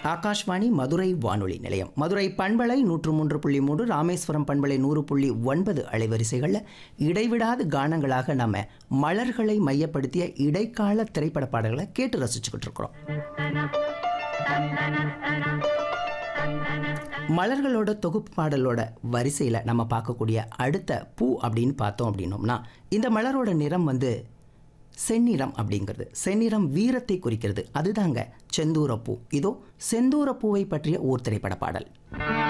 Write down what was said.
ஆகாஷ்வாணி மதுரை வானொலி நிலையம் மதுரை பண்பலை நூற்று மூன்று புள்ளி மூன்று ராமேஸ்வரம் பண்பலை நூறு புள்ளி ஒன்பது அலைவரிசைகளில் இடைவிடாத கானங்களாக நம்ம மலர்களை மையப்படுத்திய இடைக்கால திரைப்பட பாடல்களை கேட்டு ரசிச்சுக்கிட்டு இருக்கிறோம் மலர்களோட தொகுப்பு பாடலோட வரிசையில் நம்ம பார்க்கக்கூடிய அடுத்த பூ அப்படின்னு பார்த்தோம் அப்படின்னோம்னா இந்த மலரோட நிறம் வந்து செந்நிறம் அப்படிங்கிறது செந்நிறம் வீரத்தை குறிக்கிறது அதுதாங்க செந்தூரப்பூ இதோ செந்தூரப்பூவை பற்றிய ஓர் திரைப்பட பாடல்